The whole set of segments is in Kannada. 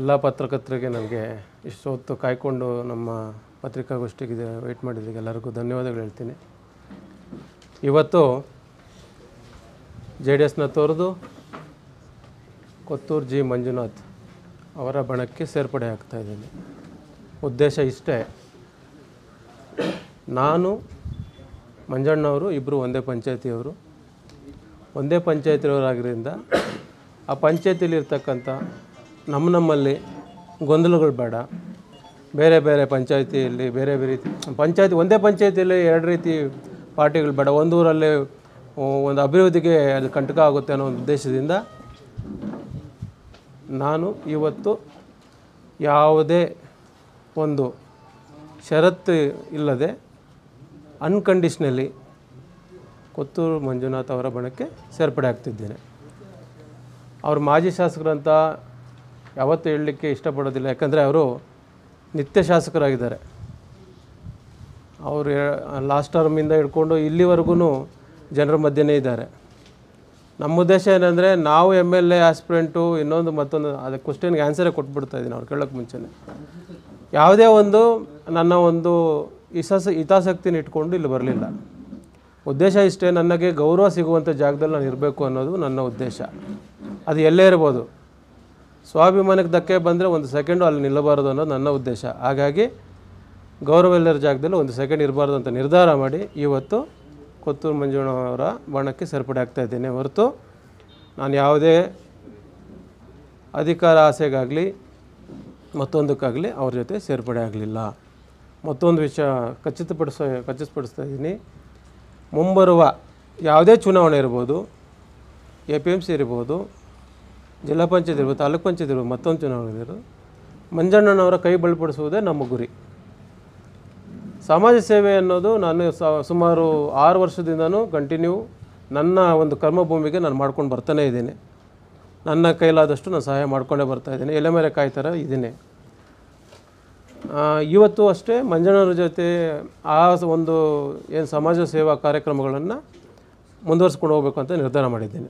ಎಲ್ಲ ಪತ್ರಕರ್ತರಿಗೆ ನನಗೆ ಇಷ್ಟು ಹೊತ್ತು ಕಾಯ್ಕೊಂಡು ನಮ್ಮ ಪತ್ರಿಕಾಗೋಷ್ಠಿಗೆ ವೆಯ್ಟ್ ಮಾಡಿದ್ದಕ್ಕೆ ಎಲ್ಲರಿಗೂ ಧನ್ಯವಾದಗಳು ಹೇಳ್ತೀನಿ ಇವತ್ತು ಜೆ ಡಿ ಎಸ್ನ ತೊರೆದು ಕೊತ್ತೂರು ಜಿ ಮಂಜುನಾಥ್ ಅವರ ಬಣಕ್ಕೆ ಸೇರ್ಪಡೆ ಆಗ್ತಾ ಇದ್ದೀನಿ ಉದ್ದೇಶ ಇಷ್ಟೇ ನಾನು ಮಂಜಣ್ಣವರು ಇಬ್ಬರು ಒಂದೇ ಪಂಚಾಯತಿಯವರು ಒಂದೇ ಪಂಚಾಯತಿಯವರಾಗಿದ್ದರಿಂದ ಆ ಪಂಚಾಯತಿಲಿ ಇರ್ತಕ್ಕಂಥ ನಮ್ಮ ನಮ್ಮಲ್ಲಿ ಗೊಂದಲಗಳು ಬೇಡ ಬೇರೆ ಬೇರೆ ಪಂಚಾಯತಿಯಲ್ಲಿ ಬೇರೆ ಬೇರೆ ರೀತಿ ಪಂಚಾಯತಿ ಒಂದೇ ಪಂಚಾಯತಿಯಲ್ಲಿ ಎರಡು ರೀತಿ ಪಾರ್ಟಿಗಳು ಬೇಡ ಒಂದು ಊರಲ್ಲಿ ಒಂದು ಅಭಿವೃದ್ಧಿಗೆ ಅದು ಕಂಟಕ ಆಗುತ್ತೆ ಅನ್ನೋ ಒಂದು ಉದ್ದೇಶದಿಂದ ನಾನು ಇವತ್ತು ಯಾವುದೇ ಒಂದು ಷರತ್ತು ಇಲ್ಲದೆ ಅನ್ಕಂಡೀಷ್ನಲಿ ಕೊತ್ತೂರು ಮಂಜುನಾಥ್ ಅವರ ಬಣಕ್ಕೆ ಸೇರ್ಪಡೆ ಆಗ್ತಿದ್ದೇನೆ ಅವರು ಮಾಜಿ ಶಾಸಕರಂತ ಯಾವತ್ತೂ ಹೇಳಲಿಕ್ಕೆ ಇಷ್ಟಪಡೋದಿಲ್ಲ ಯಾಕಂದರೆ ಅವರು ನಿತ್ಯ ಶಾಸಕರಾಗಿದ್ದಾರೆ ಅವರು ಲಾಸ್ಟ್ ಟರ್ಮಿಂದ ಹಿಡ್ಕೊಂಡು ಇಲ್ಲಿವರೆಗೂ ಜನರ ಮಧ್ಯೆನೇ ಇದ್ದಾರೆ ನಮ್ಮ ಉದ್ದೇಶ ಏನಂದರೆ ನಾವು ಎಮ್ ಎಲ್ ಎ ಆಸ್ಪಿರೆಂಟು ಇನ್ನೊಂದು ಮತ್ತೊಂದು ಅದಕ್ಕೆ ಕ್ವಶನ್ಗೆ ಆನ್ಸರೇ ಕೊಟ್ಬಿಡ್ತಾ ಇದ್ದೀನಿ ಅವ್ರು ಕೇಳೋಕ್ಕೆ ಮುಂಚೆನೇ ಯಾವುದೇ ಒಂದು ನನ್ನ ಒಂದು ಹಿತಾಸ ಹಿತಾಸಕ್ತಿನ ಇಟ್ಕೊಂಡು ಇಲ್ಲಿ ಬರಲಿಲ್ಲ ಉದ್ದೇಶ ಇಷ್ಟೇ ನನಗೆ ಗೌರವ ಸಿಗುವಂಥ ಜಾಗದಲ್ಲಿ ನಾನು ಇರಬೇಕು ಅನ್ನೋದು ನನ್ನ ಉದ್ದೇಶ ಅದು ಎಲ್ಲೇ ಇರ್ಬೋದು ಸ್ವಾಭಿಮಾನಕ್ಕೆ ಧಕ್ಕೆ ಬಂದರೆ ಒಂದು ಸೆಕೆಂಡು ಅಲ್ಲಿ ನಿಲ್ಲಬಾರದು ಅನ್ನೋದು ನನ್ನ ಉದ್ದೇಶ ಹಾಗಾಗಿ ಗೌರವ ಇಲ್ಲದ ಜಾಗದಲ್ಲಿ ಒಂದು ಸೆಕೆಂಡ್ ಇರಬಾರ್ದು ಅಂತ ನಿರ್ಧಾರ ಮಾಡಿ ಇವತ್ತು ಕೊತ್ತೂರು ಮಂಜುಳವರ ಬಣಕ್ಕೆ ಸೇರ್ಪಡೆ ಆಗ್ತಾ ಇದ್ದೇನೆ ಹೊರತು ನಾನು ಯಾವುದೇ ಅಧಿಕಾರ ಆಸೆಗಾಗಲಿ ಮತ್ತೊಂದಕ್ಕಾಗಲಿ ಅವ್ರ ಜೊತೆ ಸೇರ್ಪಡೆ ಆಗಲಿಲ್ಲ ಮತ್ತೊಂದು ವಿಷಯ ಖಚಿತಪಡಿಸ ಖಚಿತಪಡಿಸ್ತಾ ಇದ್ದೀನಿ ಮುಂಬರುವ ಯಾವುದೇ ಚುನಾವಣೆ ಇರ್ಬೋದು ಎ ಪಿ ಎಮ್ ಸಿ ಇರ್ಬೋದು ಜಿಲ್ಲಾ ಪಂಚಾಯತ್ ಇರ್ಬೋದು ತಾಲೂಕ್ ಪಂಚಾಯತ್ ಇರ್ಬೋದು ಮತ್ತೊಂದು ಚುನಾವಣೆ ಇರ್ಬೋದು ಮಂಜಣ್ಣನವರ ಕೈ ಬಲಪಡಿಸುವುದೇ ನಮ್ಮ ಗುರಿ ಸಮಾಜ ಸೇವೆ ಅನ್ನೋದು ನಾನು ಸ- ಸುಮಾರು ಆರು ವರ್ಷದಿಂದನೂ ಕಂಟಿನ್ಯೂ ನನ್ನ ಒಂದು ಕರ್ಮಭೂಮಿಗೆ ನಾನು ಮಾಡ್ಕೊಂಡು ಬರ್ತಾನೇ ಇದ್ದೀನಿ ನನ್ನ ಕೈಲಾದಷ್ಟು ನಾನು ಸಹಾಯ ಮಾಡ್ಕೊಂಡೇ ಬರ್ತಾ ಇದ್ದೀನಿ ಎಲೆ ಮೇಲೆ ಕಾಯ್ತಾರ ಇದ್ದೀನಿ ಆ, ಇವತ್ತು ಅಷ್ಟೇ ಮಂಜಣ್ಣವ್ರ ಜೊತೆ ಆ ಸ- ಒಂದು ಏನು ಸಮಾಜ ಸೇವಾ ಕಾರ್ಯಕ್ರಮಗಳನ್ನು ಮುಂದುವರ್ಸ್ಕೊಂಡು ಹೋಗಬೇಕು ಅಂತ ನಿರ್ಧಾರ ಮಾಡಿದ್ದೇನೆ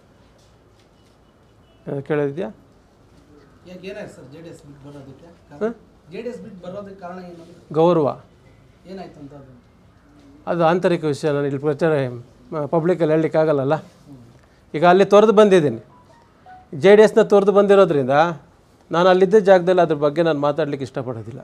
ಏನಾದ್ರು ಕೇಳೋದಿದೆಯಾ ಯಾಕೆ ಏನಾಯ್ತು ಸರ್ ಜೆ ಡಿ ಎಸ್ ಬಿಟ್ಟು ಬರೋದಕ್ಕೆ ಜೆ ಡಿ ಎಸ್ ಬಿಟ್ಟು ಬರೋದಕ್ಕೆ ಕಾರಣ ಏನು ಗೌರವ ಏನಾಯ್ತು ಅಂತ ಅದು ಅದು ಆಂತರಿಕ ವಿಷಯ ನಾನು ಇಲ್ಲಿ ಪ್ರಚಾರ ಪಬ್ಲಿಕಲ್ಲಿ ಹೇಳಲಿಕ್ಕಾಗಲ್ಲಲ್ಲ ಈಗ ಅಲ್ಲಿ ತೊರೆದು ಬಂದಿದ್ದೀನಿ ಜೆ ಡಿ ಎಸ್ನ ತೊರೆದು ಬಂದಿರೋದ್ರಿಂದ ನಾನು ಅಲ್ಲಿದ್ದ ಜಾಗದಲ್ಲಿ ಅದ್ರ ಬಗ್ಗೆ ನಾನು ಮಾತಾಡಲಿಕ್ಕೆ ಇಷ್ಟಪಡೋದಿಲ್ಲ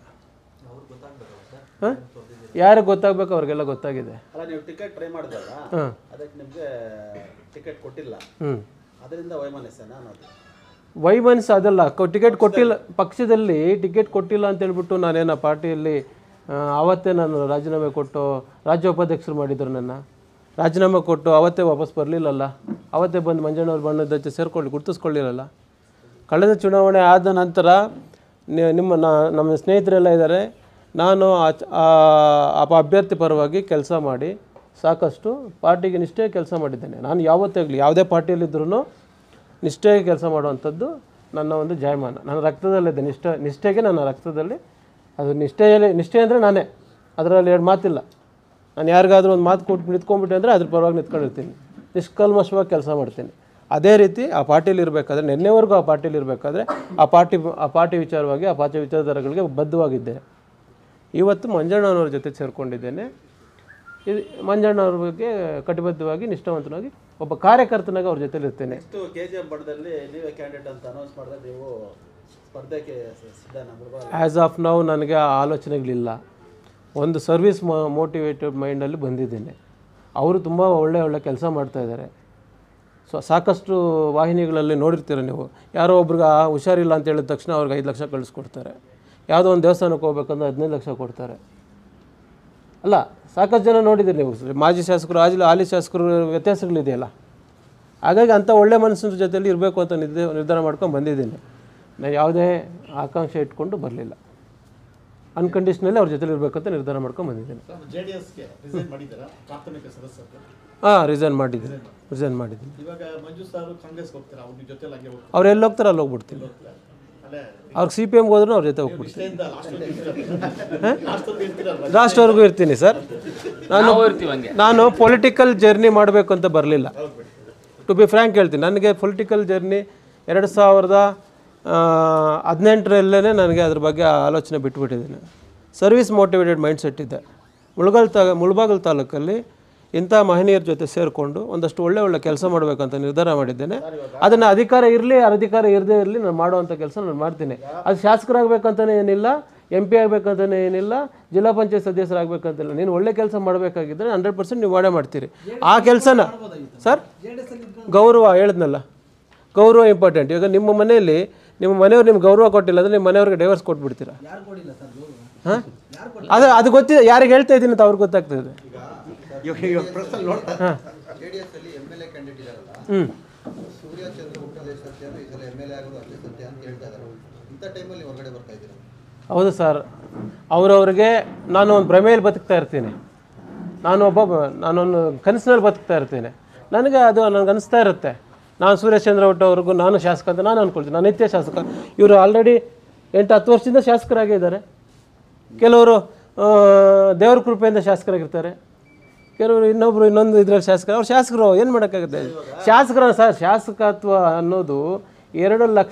ಹಾಂ ಯಾರಿಗೆ ಗೊತ್ತಾಗಬೇಕು ಅವ್ರಿಗೆಲ್ಲ ಗೊತ್ತಾಗಿದೆ ಅಲ್ಲ ನೀವು ಟಿಕೆಟ್ ಟ್ರೈ ಮಾಡಿದ್ರಲ್ಲ ಹಾಂ ಅದಕ್ಕೆ ನಿಮಗೆ ಟಿಕೆಟ್ ಕೊಟ್ಟಿಲ್ಲ ಹ್ಞೂ ಅದರಿಂದ ವೈಮನಸ್ಸೇನ ಅನ್ನೋದು ವೈಮನ್ಸ್ ಅದಲ್ಲ ಟಿಕೆಟ್ ಕೊಟ್ಟಿಲ್ಲ ಪಕ್ಷದಲ್ಲಿ ಟಿಕೆಟ್ ಕೊಟ್ಟಿಲ್ಲ ಅಂತ ಹೇಳ್ಬಿಟ್ಟು ನಾನೇನು ಆ ಪಾರ್ಟಿಯಲ್ಲಿ ಆ, ಆವತ್ತೇ ನಾನು ರಾಜೀನಾಮೆ ಕೊಟ್ಟು ರಾಜ್ಯ ಉಪಾಧ್ಯಕ್ಷರು ಮಾಡಿದ್ರು ನನ್ನ ರಾಜೀನಾಮೆ ಕೊಟ್ಟು ಅವತ್ತೇ ವಾಪಸ್ ಬರಲಿಲ್ಲಲ್ಲ ಅವತ್ತೇ ಬಂದು ಮಂಜಣ್ಣವ್ರ ಬಣ್ಣದ ಜೊತೆ ಸೇರ್ಕೊಳ್ಳಿ ಗುರ್ತಿಸ್ಕೊಳ್ಳಿರಲ್ಲ ಕಳೆದ ಚುನಾವಣೆ ಆದ ನಂತರ ನಿ- ನಿಮ್ಮ ನಾ- ನಮ್ಮ ಸ್ನೇಹಿತರೆಲ್ಲ ಇದ್ದಾರೆ ನಾನು ಆ ಚ- ಆ- ಆ ಅಭ್ಯರ್ಥಿ ಪರವಾಗಿ ಕೆಲಸ ಮಾಡಿ ಸಾಕಷ್ಟು ಪಾರ್ಟಿಗೆ ನಿಷ್ಠೆ ಕೆಲಸ ಮಾಡಿದ್ದೇನೆ ನಾನು ಯಾವತ್ತೇ ಆಗಲಿ ಯಾವುದೇ ಪಾರ್ಟಿಯಲ್ಲಿದ್ದರೂ ನಿಷ್ಠೆಗೆ ಕೆಲಸ ಮಾಡುವಂಥದ್ದು ನನ್ನ ಒಂದು ಜಾಯಮಾನ ನನ್ನ ರಕ್ತದಲ್ಲಿದೆ ನಿಷ್ಠ ನಿಷ್ಠೆಗೆ ನನ್ನ ರಕ್ತದಲ್ಲಿ ಅದು ನಿಷ್ಠೆಯಲ್ಲಿ ನಿಷ್ಠೆ ಅಂದರೆ ನಾನೇ ಅದರಲ್ಲಿ ಎರಡು ಮಾತಿಲ್ಲ ನಾನು ಯಾರಿಗಾದ್ರೂ ಒಂದು ಮಾತು ಕೊಟ್ಟು ನಿಂತ್ಕೊಂಡ್ಬಿಟ್ಟೆ ಅಂದರೆ ಅದ್ರ ಪರವಾಗಿ ನಿಂತ್ಕೊಂಡಿರ್ತೀನಿ ನಿಷ್ಕಲ್ಮಶವಾಗಿ ಕೆಲಸ ಮಾಡ್ತೀನಿ ಅದೇ ರೀತಿ ಆ ಪಾರ್ಟಿಲಿ ಇರಬೇಕಾದ್ರೆ ನಿನ್ನೆವರೆಗೂ ಆ ಪಾರ್ಟಿಲಿ ಇರಬೇಕಾದ್ರೆ ಆ ಪಾರ್ಟಿ ಆ ಪಾರ್ಟಿ ವಿಚಾರವಾಗಿ ಆ ಪಾರ್ಟಿ ವಿಚಾರಧಾರೆಗಳಿಗೆ ಬದ್ಧವಾಗಿದ್ದೆ ಇವತ್ತು ಮಂಜಣ್ಣನವ್ರ ಜೊತೆ ಸೇರಿಕೊಂಡಿದ್ದೇನೆ ಇದು ಮಂಜಣ್ಣವ್ರ ಬಗ್ಗೆ ಕಟಿಬದ್ಧವಾಗಿ ನಿಷ್ಠಾವಂತನಾಗಿ ಒಬ್ಬ ಕಾರ್ಯಕರ್ತನಾಗಿ ಅವ್ರ ಜೊತೆಲಿ ಇರ್ತೇನೆ ನೆಕ್ಸ್ಟ್ ಕೆ ಜಿ ಎಂ ಬಡದಲ್ಲಿ ನೀವೇ ಕ್ಯಾಂಡಿಡೇಟ್ ಅಂತ ಅನೌನ್ಸ್ ಮಾಡಿದ್ರೆ ನೀವು ಸ್ಪರ್ಧೆಗೆ ಸಿದ್ಧನ ಮುಳುಬಾಗ ಆ್ಯಸ್ ಆಫ್ ನಾವು ನನಗೆ ಆ ಆಲೋಚನೆಗಳಿಲ್ಲ ಒಂದು ಸರ್ವಿಸ್ ಮೋಟಿವೇಟೆಡ್ ಮೈಂಡಲ್ಲಿ ಬಂದಿದ್ದೇನೆ ಅವರು ತುಂಬ ಒಳ್ಳೆ ಒಳ್ಳೆ ಕೆಲಸ ಮಾಡ್ತಾ ಇದ್ದಾರೆ ಸೊ ಸಾಕಷ್ಟು ವಾಹಿನಿಗಳಲ್ಲಿ ನೋಡಿರ್ತೀರ ನೀವು ಯಾರೋ ಒಬ್ರಿಗೆ ಆ ಹುಷಾರಿಲ್ಲ ಅಂತ ಹೇಳಿದ ತಕ್ಷಣ ಅವ್ರಿಗೆ ಐದು ಲಕ್ಷ ಕಳಿಸ್ಕೊಡ್ತಾರೆ ಯಾವುದೋ ಒಂದು ದೇವಸ್ಥಾನಕ್ಕೆ ಹೋಗ್ಬೇಕಂದ್ರೆ ಹದಿನೈದು ಲಕ್ಷ ಕೊಡ್ತಾರೆ ಅಲ್ಲ ಸಾಕಷ್ಟು ಜನ ನೋಡಿದ್ದೀರಿ ನೀವು ಮಾಜಿ ಶಾಸಕರು ಆಜಿ ಹಾಲಿ ಶಾಸಕರು ವ್ಯತ್ಯಾಸಗಳಿದೆಯಲ್ಲ ಹಾಗಾಗಿ ಅಂಥ ಒಳ್ಳೆ ಮನಸ್ಸಿನ ಜೊತೆಲಿ ಇರಬೇಕು ಅಂತ ನಿರ್ಧ ನಿರ್ಧಾರ ಮಾಡ್ಕೊಂಡು ಬಂದಿದ್ದೀನಿ ನಾನು ಯಾವುದೇ ಆಕಾಂಕ್ಷೆ ಇಟ್ಕೊಂಡು ಬರಲಿಲ್ಲ ಅನ್ಕಂಡೀಷ್ನಲಿ ಅವ್ರ ಜೊತೆಲಿ ಇರಬೇಕಂತ ನಿರ್ಧಾರ ಮಾಡ್ಕೊಂಡು ಬಂದಿದ್ದೀನಿ ಜೆ ಡಿ ಎಸ್ಗೆ ರಿಸೈನ್ ಮಾಡಿದ್ದೀರಾ ಪ್ರಾಥಮಿಕ ಸದಸ್ಯರು ಹಾಂ ರಿಸೈನ್ ಮಾಡಿದ್ದೀನಿ ರಿಸೈನ್ ಮಾಡಿದ್ದೀನಿ ಇವಾಗ ಮಂಜು ಸರ್ ಕಾಂಗ್ರೆಸ್ಗೆ ಹೋಗ್ತೀರಾ ಅವ್ರ ನಿಮ್ಮ ಜೊತೆಲಿ ಹಂಗೆ ಹೋಗ್ತಾರೆ ಅವ್ರು ಎಲ್ಲಿ ಹೋಗ್ತಾರೆ ಅಲ್ಲಿ ಹೋಗ್ಬಿಡ್ತೀನಿ ಅಲ್ಲೇ ಅವ್ರಿಗೆ ಸಿ ಪಿ ಎಮ್ಗೆ ಹೋದ್ರೂ ಅವ್ರ ಜೊತೆ ಹೋಗ್ಬಿಡ್ತೀನಿ ಇಷ್ಟೇಂದ ಲಾಸ್ಟ್ ಇರ್ತೀರಲ್ಲ ಲಾಸ್ಟ್ ಇರ್ತೀರಲ್ವ ಲಾಸ್ಟ್ವರೆಗೂ ಇರ್ತೀನಿ ಸರ್ ನಾನು ನಾನು ಪೊಲಿಟಿಕಲ್ ಜರ್ನಿ ಮಾಡಬೇಕು ಅಂತ ಬರಲಿಲ್ಲ ಟು ಬಿ ಫ್ರ್ಯಾಂಕ್ ಹೇಳ್ತೀನಿ ನನಗೆ ಪೊಲಿಟಿಕಲ್ ಜರ್ನಿ ಎರಡು ಸಾವಿರದ ಹದಿನೆಂಟರಲ್ಲೇ ನನಗೆ ಅದ್ರ ಬಗ್ಗೆ ಆಲೋಚನೆ ಬಿಟ್ಬಿಟ್ಟಿದ್ದೀನಿ ಸರ್ವಿಸ್ ಮೋಟಿವೇಟೆಡ್ ಮೈಂಡ್ ಸೆಟ್ ಇದೆ ಮುಳುಗಲ್ ತಾ ಮುಳಬಾಗಲ್ ತಾಲೂಕಲ್ಲಿ ಇಂಥ ಮಹನೀಯರ ಜೊತೆ ಸೇರಿಕೊಂಡು ಒಂದಷ್ಟು ಒಳ್ಳೆ ಒಳ್ಳೆ ಕೆಲಸ ಮಾಡಬೇಕಂತ ನಿರ್ಧಾರ ಮಾಡಿದ್ದೇನೆ ಅದನ್ನು ಅಧಿಕಾರ ಇರಲಿ ಅಧಿಕಾರ ಇರದೇ ಇರಲಿ ನಾನು ಮಾಡುವಂಥ ಕೆಲಸ ನಾನು ಮಾಡ್ತೀನಿ ಅದು ಶಾಸಕರಾಗಬೇಕಂತಲೇ ಏನಿಲ್ಲ ಎಂ ಪಿ ಆಗಬೇಕಂತಲೇ ಏನಿಲ್ಲ ಜಿಲ್ಲಾ ಪಂಚಾಯತ್ ಸದಸ್ಯರಾಗಬೇಕಂತಿಲ್ಲ ನೀನು ಒಳ್ಳೆ ಕೆಲಸ ಮಾಡಬೇಕಾಗಿದ್ದರೆ ಹಂಡ್ರೆಡ್ ಪರ್ಸೆಂಟ್ ನೀವು ಮಾಡೇ ಮಾಡ್ತೀರಿ ಆ ಕೆಲಸನ ಸರ್ ಜೆ ಡಿ ಎಸ್ ಅಲ್ಲಿ ಇದ್ಕೊಂಡು ಗೌರವ ಹೇಳಿದ್ನಲ್ಲ ಗೌರವ ಇಂಪಾರ್ಟೆಂಟ್ ಇವಾಗ ನಿಮ್ಮ ಮನೆಯಲ್ಲಿ ನಿಮ್ಮ ಮನೆಯವ್ರು ನಿಮ್ಗೆ ಗೌರವ ಕೊಟ್ಟಿಲ್ಲ ಅಂದರೆ ನಿಮ್ಮ ಮನೆಯವ್ರಿಗೆ ಡೈವರ್ಸ್ ಕೊಟ್ಬಿಡ್ತೀರಾ ಯಾರು ಕೊಡಿಲ್ಲ ಸರ್ ಗೌರವ ಹಾಂ ಅದು ಅದು ಗೊತ್ತಿದೆ ಯಾರಿಗೆ ಹೇಳ್ತಾ ಇದ್ದೀನಿ ಅಂತ ಅವ್ರಿಗೆ ಗೊತ್ತಾಗ್ತದೆ ಇವಾಗ ಇವಾಗ ಪ್ರಶ್ನೆ ನೋಡ್ತಾ ಹಾಂ ಜೆ ಡಿ ಎಸ್ ಅಲ್ಲಿ ಎಮ್ ಎಲ್ ಎ ಕ್ಯಾಂಡಿಡೇಟ್ ಇದಾರಲ್ಲ ಹ್ಞೂ ಸೂರ್ಯ ಚಂದ್ರ ಹುಟ್ಟೋದೇ ಸತ್ಯ ಈ ಸಲ ಎಮ್ ಎಲ್ ಎ ಆಗೋದು ಅಷ್ಟೇ ಸತ್ಯ ಅಂತ ಹೇಳ್ತಾ ಇದ್ದಾರೆ ಇಂಥ ಟೈಮಲ್ಲಿ ಹೊರಗಡೆ ಬರ್ತಾ ಇದ್ದೀರಾ ಹೌದು ಸರ್ ಅವರವ್ರಿಗೆ ನಾನು ಒಂದು ಭ್ರಮೆಯಲ್ಲಿ ಬದುಕ್ತಾ ಇರ್ತೀನಿ ನಾನು ಒಬ್ಬ ಬ- ನಾನೊಂದು ಕನಸಿನಲ್ಲಿ ಬದುಕ್ತಾ ಇರ್ತೀನಿ ನನಗೆ ಅದು ನನಗೆ ಅನಿಸ್ತಾ ಇರುತ್ತೆ ನಾನು ಸುರೇಶ್ ಚಂದ್ರ ಅವ್ರಿಗೂ ನಾನು ಶಾಸಕ ಅಂತ ನಾನು ಅಂದ್ಕೊಳ್ತೀನಿ ನಾನು ನಿತ್ಯ ಶಾಸಕ ಇವರು ಆಲ್ರೆಡಿ ಎಂಟು ಹತ್ತು ವರ್ಷದಿಂದ ಶಾಸಕರಾಗೇ ಇದ್ದಾರೆ ಕೆಲವರು ಆ, ದೇವ್ರ ಕೃಪೆಯಿಂದ ಶಾಸಕರಾಗಿರ್ತಾರೆ ಕೆಲವರು ಇನ್ನೊಬ್ರು ಇನ್ನೊಂದು ಇದ್ರಲ್ಲಿ ಶಾಸಕರು ಅವ್ರು ಶಾಸಕರು ಏನು ಮಾಡೋಕ್ಕಾಗುತ್ತೆ ಶಾಸಕರ ಸರ್ ಶಾಸಕತ್ವ ಅನ್ನೋದು ಎರಡು ಲಕ್ಷ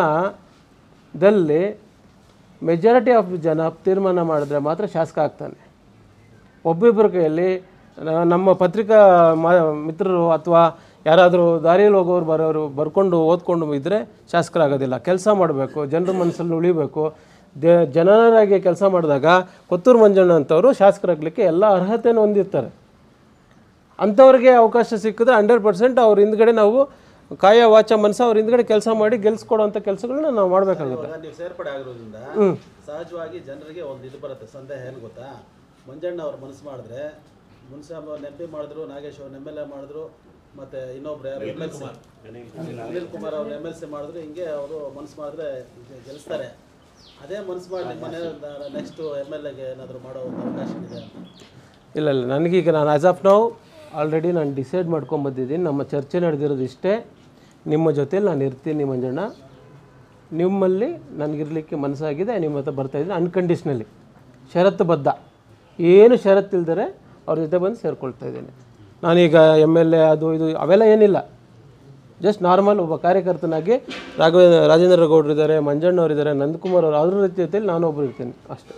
ಜನದಲ್ಲಿ ಮೆಜಾರಿಟಿ ಆಫ್ ಜನ ತೀರ್ಮಾನ ಮಾಡಿದ್ರೆ ಮಾತ್ರ ಶಾಸಕ ಆಗ್ತಾನೆ ಒಬ್ಬಿಬ್ಬರ ಕೈಯಲ್ಲಿ ನ- ನಮ್ಮ ಪತ್ರಿಕಾ ಮಾ ಮಿತ್ರರು ಅಥವಾ ಯಾರಾದರೂ ದಾರಿಯಲ್ಲಿ ಹೋಗೋರು ಬರೋರು ಬರ್ಕೊಂಡು ಓದ್ಕೊಂಡು ಇದ್ದರೆ ಶಾಸಕರಾಗೋದಿಲ್ಲ ಕೆಲಸ ಮಾಡಬೇಕು ಜನರ ಮನಸ್ಸಲ್ಲಿ ಉಳಿಬೇಕು ದೇ ಜನರಾಗಿ ಕೆಲಸ ಮಾಡಿದಾಗ ಕೊತ್ತೂರು ಮಂಜಣ್ಣ ಅಂತವರು ಶಾಸಕರಾಗಲಿಕ್ಕೆ ಎಲ್ಲ ಅರ್ಹತೆಯನ್ನು ಹೊಂದಿರ್ತಾರೆ ಅಂಥವ್ರಿಗೆ ಅವಕಾಶ ಸಿಕ್ಕಿದ್ರೆ ಹಂಡ್ರೆಡ್ ಪರ್ಸೆಂಟ್ ಅವ್ರ ಹಿಂದ್ಗಡೆ ನಾವು ಕಾಯ ವಾಚ ಮನಸ್ಸು ಅವ್ರ ಹಿಂದ್ಗಡೆ ಕೆಲಸ ಮಾಡಿ ಗೆಲ್ಸ್ಕೊಡೋಂಥ ಕೆಲಸಗಳನ್ನ ನಾವು ಮಾಡಬೇಕಾಗುತ್ತೆ ಇವಾಗ ನೀವು ಸೇರ್ಪಡೆ ಆಗಿರೋದ್ರಿಂದ ಸಹಜವಾಗಿ ಜನರಿಗೆ ಒಂದು ಇದು ಬರುತ್ತೆ ಸಂದೇಹ ಏನು ಗೊತ್ತಾ ಮಂಜಣ್ಣ ಅವ್ರು ಮನಸ್ಸು ಮಾಡಿದ್ರೆ ಮುನ್ಸಾಬ್ ಎಂ ಪಿ ಮಾಡಿದ್ರು ನಾಗೇಶ್ ಅವ್ರನ್ನ ಎಮ್ ಎಲ್ ಎ ಮಾಡಿದ್ರು ಮತ್ತೆ ಇನ್ನೊಬ್ರು ಯಾರು M L C Anil Kumar ಅವ್ರು ಎಮ್ ಎಲ್ ಸಿ ಮಾಡಿದ್ರು ಹಿಂಗೆ ಅವರು ಮನಸ್ಸು ಮಾಡಿದ್ರೆ ಗೆ- ಗೆಲ್ಲಿಸ್ತಾರೆ ಅದೇ ಮನಸ್ಸು ಮಾಡಿ ನಿಮ್ಮ ಮನೆ ನೆಕ್ಸ್ಟ್ ಎಮ್ ಎಲ್ ಎಗೆ ಏನಾದರೂ ಮಾಡೋ ಒಂದು ಅವಕಾಶ ಇದೆ ಇಲ್ಲ ಇಲ್ಲ ನನಗೀಗ ನಾನು ಆ್ಯಸ್ ಆಫ್ ನಾವು ಆಲ್ರೆಡಿ ನಾನು ಡಿಸೈಡ್ ಮಾಡ್ಕೊಂಬಂದಿದ್ದೀನಿ ನಮ್ಮ ಚರ್ಚೆ ನಡೆದಿರೋದು ಇಷ್ಟೇ ನಿಮ್ಮ ಜೊತೇಲಿ ನಾನು ಇರ್ತೀನಿ ಮಂಜಣ್ಣ ನಿಮ್ಮಲ್ಲಿ ನನಗಿರಲಿಕ್ಕೆ ಮನಸ್ಸಾಗಿದೆ ನಿಮ್ಮ ಹತ್ರ ಬರ್ತಾಯಿದ್ದೀನಿ ಅನ್ಕಂಡೀಷ್ನಲಿ ಷರತ್ತುಬದ್ಧ ಏನು ಷರತ್ತಿಲ್ದರೆ ಅವ್ರ ಜೊತೆ ಬಂದು ಸೇರ್ಕೊಳ್ತಾ ಇದ್ದೀನಿ ನಾನೀಗ ಎಮ್ ಎಲ್ ಎ ಅದು ಇದು ಅವೆಲ್ಲ ಏನಿಲ್ಲ ಜಸ್ಟ್ ನಾರ್ಮಲ್ ಒಬ್ಬ ಕಾರ್ಯಕರ್ತನಾಗಿ ರಾಘವೇಂದ್ರ ರಾಜೇಂದ್ರ ಗೌಡ್ರು ಇದ್ದಾರೆ ಮಂಜಣ್ಣವ್ರು ಇದ್ದಾರೆ ನಂದಕುಮಾರ್ ಅವರು ಅದ್ರ ಜೊತೆಲಿ ನಾನು ಒಬ್ಬರು ಇರ್ತೀನಿ ಅಷ್ಟೇ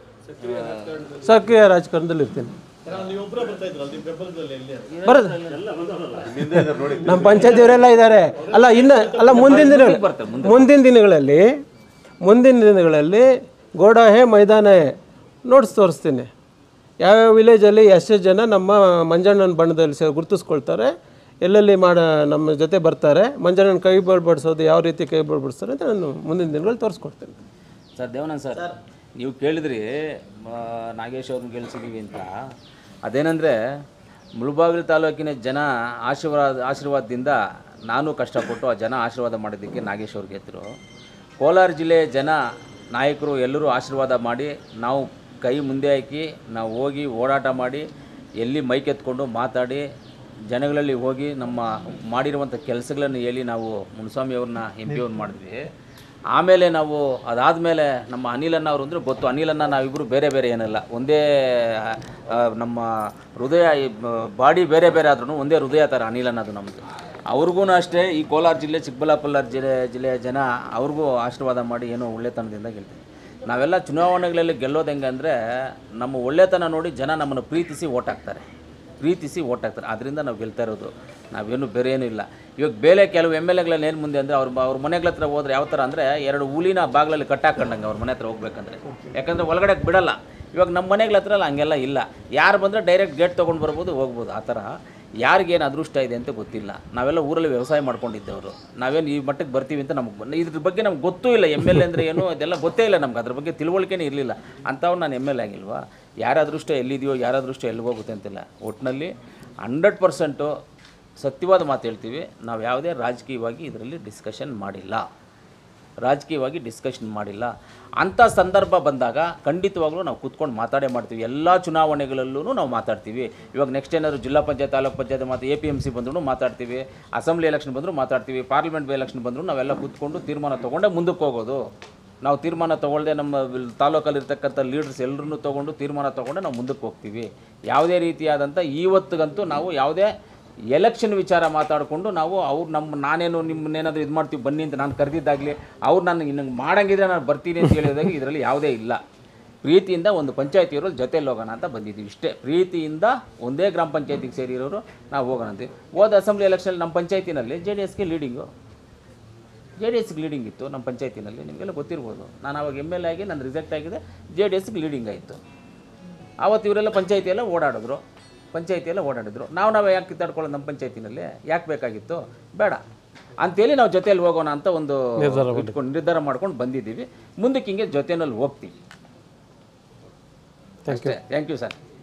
ಸಕ್ರಿಯ ರಾಜಕಾರಣದಲ್ಲಿ ಇರ್ತೀನಿ ನೀವೊಬ್ಬರೇ ಬರ್ತಾ ಇದ್ರಲ್ಲ ನಿಮ್ಮ ಬೆಂಬಲದಲ್ಲಿ ಎಲ್ಲಿ ಬರೋದು ನಮ್ಮ ಪಂಚಾಯತ್ ಇವರೆಲ್ಲ ಇದ್ದಾರೆ ಅಲ್ಲ ಇನ್ನು ಅಲ್ಲ ಮುಂದಿನ ದಿನಗಳು ಮುಂದಿನ ದಿನಗಳಲ್ಲಿ ಮುಂದಿನ ದಿನಗಳಲ್ಲಿ ಗೋಡ ಹೇ ಮೈದಾನ ಹೇ ನೋಟ್ಸ್ ತೋರಿಸ್ತೀನಿ ಯಾವ್ಯಾವ ವಿಲೇಜಲ್ಲಿ ಎಷ್ಟು ಜನ ನಮ್ಮ ಮಂಜಣ್ಣನ ಬಣ್ಣದಲ್ಲಿ ಸೇ ಗುರುತಿಸ್ಕೊಳ್ತಾರೆ ಎಲ್ಲೆಲ್ಲಿ ಮಾಡ ನಮ್ಮ ಜೊತೆ ಬರ್ತಾರೆ ಮಂಜಣ್ಣನ ಕೈ ಬಡ್ಬಡಿಸೋದು ಯಾವ ರೀತಿ ಕೈ ಬಡ್ಬಡಿಸ್ತಾರೆ ಅಂತ ನಾನು ಮುಂದಿನ ದಿನಗಳು ತೋರಿಸ್ಕೊಡ್ತೇನೆ ಸರ್ ದೇವನಂದ್ ಸರ್ ನೀವು ಕೇಳಿದ್ರಿ ಆ, ನಾಗೇಶ್ ಅವ್ರನ್ನ ಗೆಲ್ಸಿದೀವಿ ಅಂತ ಅದೇನೆಂದರೆ ಮುಳುಬಾಗಿಲು ತಾಲೂಕಿನ ಜನ ಆಶೀರ್ವಾದ ಆಶೀರ್ವಾದದಿಂದ ನಾನು ಕಷ್ಟಪಟ್ಟು ಆ ಜನ ಆಶೀರ್ವಾದ ಮಾಡಿದ್ದಕ್ಕೆ ನಾಗೇಶ್ ಅವ್ರು ಗೆದ್ದರು ಕೋಲಾರ ಜಿಲ್ಲೆಯ ಜನ ನಾಯಕರು ಎಲ್ಲರೂ ಆಶೀರ್ವಾದ ಮಾಡಿ ನಾವು ಕೈ ಮುಂದೆ ಹಾಕಿ ನಾವು ಹೋಗಿ ಓಡಾಟ ಮಾಡಿ ಎಲ್ಲಿ ಮೈಕೆತ್ಕೊಂಡು ಮಾತಾಡಿ ಜನಗಳಲ್ಲಿ ಹೋಗಿ ನಮ್ಮ ಮಾಡಿರುವಂಥ ಕೆಲಸಗಳನ್ನು ಹೇಳಿ ನಾವು ಮುನ್ಸ್ವಾಮಿ ಅವ್ರನ್ನ ಎಂ ಪಿ ಅವ್ರನ್ನ ಮಾಡಿದ್ವಿ ಆಮೇಲೆ ನಾವು ಅದಾದಮೇಲೆ ನಮ್ಮ ಅನಿಲನ್ನ ಅವರು ಅಂದರೆ ಗೊತ್ತು ಅನಿಲನ್ನ ನಾವಿಬ್ಬರು ಬೇರೆ ಬೇರೆ ಏನಲ್ಲ ಒಂದೇ ಆ, ನಮ್ಮ ಹೃದಯ ಬಾಡಿ ಬೇರೆ ಬೇರೆ ಆದ್ರೂ ಒಂದೇ ಹೃದಯ ಥರ ಅನಿಲನ್ನ ಅದು ನಮ್ಮದು ಅವ್ರಿಗೂ ಅಷ್ಟೇ ಈ ಕೋಲಾರ ಜಿಲ್ಲೆ ಚಿಕ್ಕಬಳ್ಳಾಪುರ ಜಿಲ್ಲೆ ಜಿಲ್ಲೆಯ ಜನ ಅವ್ರಿಗೂ ಆಶೀರ್ವಾದ ಮಾಡಿ ಏನೋ ಒಳ್ಳೆತನದಿಂದ ಗೆಲ್ತೀವಿ ನಾವೆಲ್ಲ ಚುನಾವಣೆಗಳಲ್ಲಿ ಗೆಲ್ಲೋದು ಹೆಂಗೆ ಅಂದರೆ ನಮ್ಮ ಒಳ್ಳೆತನ ನೋಡಿ ಜನ ನಮ್ಮನ್ನು ಪ್ರೀತಿಸಿ ಓಟ್ ಹಾಕ್ತಾರೆ ಪ್ರೀತಿಸಿ ಓಟ್ ಹಾಕ್ತಾರೆ ಅದರಿಂದ ನಾವು ಗೆಲ್ತಾ ಇರೋದು ನಾವೇನು ಬೇರೆ ಏನೂ ಇಲ್ಲ ಇವಾಗ ಬೇರೆ ಕೆಲವು ಎಮ್ ಎಲ್ ಎಗಳಲ್ಲಿ ಏನು ಮುಂದೆ ಅಂದರೆ ಅವ್ರ ಅವ್ರ ಮನೆಗಳ ಹತ್ರ ಹೋದ್ರೆ ಯಾವ ಥರ ಅಂದರೆ ಎರಡು ಹುಲಿನ ಬಾಗಿಲಲ್ಲಿ ಕಟ್ಟಾಕೊಂಡಂಗೆ ಅವ್ರ ಮನೆ ಹತ್ರ ಹೋಗ್ಬೇಕಂದ್ರೆ ಯಾಕಂದರೆ ಒಳಗಡೆ ಬಿಡಲ್ಲ ಇವಾಗ ನಮ್ಮ ಮನೆಗಳ ಹತ್ರ ಎಲ್ಲ ಹಂಗೆಲ್ಲ ಇಲ್ಲ ಯಾರು ಬಂದರೆ ಡೈರೆಕ್ಟ್ ಗೇಟ್ ತೊಗೊಂಡು ಬರ್ಬೋದು ಹೋಗ್ಬೋದು ಆ ಥರ ಯಾರಿಗೇನು ಅದೃಷ್ಟ ಇದೆ ಅಂತ ಗೊತ್ತಿಲ್ಲ ನಾವೆಲ್ಲ ಊರಲ್ಲಿ ವ್ಯವಸಾಯ ಮಾಡ್ಕೊಂಡಿದ್ದವರು ನಾವೇನು ಈ ಮಟ್ಟಕ್ಕೆ ಬರ್ತೀವಿ ಅಂತ ನಮಗೆ ಬಂದು ಇದ್ರ ಬಗ್ಗೆ ನಮ್ಗೆ ಗೊತ್ತೂ ಇಲ್ಲ ಎಮ್ ಎಲ್ ಎ ಅಂದರೆ ಏನು ಇದೆಲ್ಲ ಗೊತ್ತೇ ಇಲ್ಲ ನಮ್ಗೆ ಅದ್ರ ಬಗ್ಗೆ ತಿಳುವಳಿಕೆನೇ ಇರಲಿಲ್ಲ ಅಂಥವ್ರು ನಾನು ಎಮ್ ಎಲ್ ಎ ಆಗಿಲ್ವಾ ಯಾರ ಅದೃಷ್ಟ ಎಲ್ಲಿದೆಯೋ ಯಾರ ಅದೃಷ್ಟ ಎಲ್ಲಿಗೆ ಹೋಗುತ್ತೆ ಅಂತಿಲ್ಲ ಒಟ್ಟಿನಲ್ಲಿ ಹಂಡ್ರೆಡ್ ಪರ್ಸೆಂಟು ಸತ್ಯವಾದ ಮಾತು ಹೇಳ್ತೀವಿ ನಾವು ಯಾವುದೇ ರಾಜಕೀಯವಾಗಿ ಇದರಲ್ಲಿ ಡಿಸ್ಕಷನ್ ಮಾಡಿಲ್ಲ ರಾಜಕೀಯವಾಗಿ ಡಿಸ್ಕಷನ್ ಮಾಡಿಲ್ಲ ಅಂಥ ಸಂದರ್ಭ ಬಂದಾಗ ಖಂಡಿತವಾಗ್ಲೂ ನಾವು ಕೂತ್ಕೊಂಡು ಮಾತಾಡೇ ಮಾಡ್ತೀವಿ ಎಲ್ಲ ಚುನಾವಣೆಗಳಲ್ಲೂ ನಾವು ಮಾತಾಡ್ತೀವಿ ಇವಾಗ ನೆಕ್ಸ್ಟ್ ಏನಾದ್ರು ಜಿಲ್ಲಾ ಪಂಚಾಯತ್ ತಾಲೂಕು ಪಂಚಾಯತ್ ಮತ್ತು ಎ ಪಿ ಎಮ್ ಸಿ ಬಂದರೂ ಮಾತಾಡ್ತೀವಿ ಅಸೆಂಬ್ಲಿ ಎಲೆಕ್ಷನ್ ಬಂದರೂ ಮಾತಾಡ್ತೀವಿ ಪಾರ್ಲಿಮೆಂಟ್ ಎಲೆಕ್ಷನ್ ಬಂದರೂ ನಾವೆಲ್ಲ ಕೂತ್ಕೊಂಡು ತೀರ್ಮಾನ ತೊಗೊಂಡೇ ಮುಂದಕ್ಕೆ ಹೋಗೋದು ನಾವು ತೀರ್ಮಾನ ತೊಗೊಳ್ದೆ ನಮ್ಮ ವಿಲ್- ತಾಲೂಕಲ್ಲಿ ಇರ್ತಕ್ಕಂಥ ಲೀಡರ್ಸ್ ಎಲ್ಲರನ್ನೂ ತೊಗೊಂಡು ತೀರ್ಮಾನ ತೊಗೊಂಡು ನಾವು ಮುಂದಕ್ಕೆ ಹೋಗ್ತೀವಿ ಯಾವುದೇ ರೀತಿಯಾದಂಥ ಇವತ್ತಿಗಂತೂ ನಾವು ಯಾವುದೇ ಎಲೆಕ್ಷನ್ ವಿಚಾರ ಮಾತಾಡಿಕೊಂಡು ನಾವು ಅವ್ರು ನಮ್ಮ ನಾನೇನು ನಿಮ್ಮನ್ನೇನಾದರೂ ಇದು ಮಾಡ್ತೀವಿ ಬನ್ನಿ ಅಂತ ನಾನು ಕರೆದಿದ್ದಾಗಲಿ ಅವ್ರು ನಾನು ಇನ್ನು ಮಾಡಂಗಿದ್ರೆ ನಾನು ಬರ್ತೀನಿ ಅಂತ ಹೇಳಿದಾಗ ಇದರಲ್ಲಿ ಯಾವುದೇ ಇಲ್ಲ ಪ್ರೀತಿಯಿಂದ ಒಂದು ಪಂಚಾಯತಿಯವರು ಜೊತೆಲಿ ಹೋಗೋಣ ಅಂತ ಬಂದಿದ್ದೀವಿ ಇಷ್ಟೇ ಪ್ರೀತಿಯಿಂದ ಒಂದೇ ಗ್ರಾಮ ಪಂಚಾಯತಿಗೆ ಸೇರಿರೋರು ನಾವು ಹೋಗೋಣ ಅಂತೀವಿ ಹೋದ ಅಸೆಂಬ್ಲಿ ಎಲೆಕ್ಷನ್ ನಮ್ಮ ಪಂಚಾಯತಿನಲ್ಲಿ ಜೆ ಡಿ ಎಸ್ಗೆ ಲೀಡಿಂಗು ಜೆ ಡಿ ಎಸ್ಗೆ ಲೀಡಿಂಗ್ ಇತ್ತು ನಮ್ಮ ಪಂಚಾಯತಿನಲ್ಲಿ ನಿಮಗೆಲ್ಲ ಗೊತ್ತಿರ್ಬೋದು ನಾನು ಅವಾಗ ಎಮ್ ಎಲ್ ಎ ಆಗಿ ನಾನು ರಿಸೆಕ್ಟ್ ಆಗಿದೆ ಜೆ ಡಿ ಎಸ್ಗೆ ಲೀಡಿಂಗ್ ಆಯಿತು ಆವತ್ತು ಇವರೆಲ್ಲ ಪಂಚಾಯತಿ ಎಲ್ಲ ಓಡಾಡಿದ್ರು ಪಂಚಾಯತಿ ಎಲ್ಲ ಓಡಾಡಿದ್ರು ನಾವು ನಾವು ಯಾಕೆ ಕಿತ್ತಾಡ್ಕೊಳ್ಳೋದು ನಮ್ಮ ಪಂಚಾಯತಿನಲ್ಲಿ ಯಾಕೆ ಬೇಕಾಗಿತ್ತು ಬೇಡ ಅಂತೇಳಿ ನಾವು ಜೊತೆಯಲ್ಲಿ ಹೋಗೋಣ ಅಂತ ಒಂದು ಇಟ್ಕೊಂಡು ನಿರ್ಧಾರ ಮಾಡ್ಕೊಂಡು ಬಂದಿದ್ದೀವಿ ಮುಂದಕ್ಕೆ ಹಿಂಗೆ ಜೊತೆಯಲ್ಲಿ ಹೋಗ್ತೀವಿ ಅಷ್ಟೇ ಥ್ಯಾಂಕ್ ಯು ಸರ್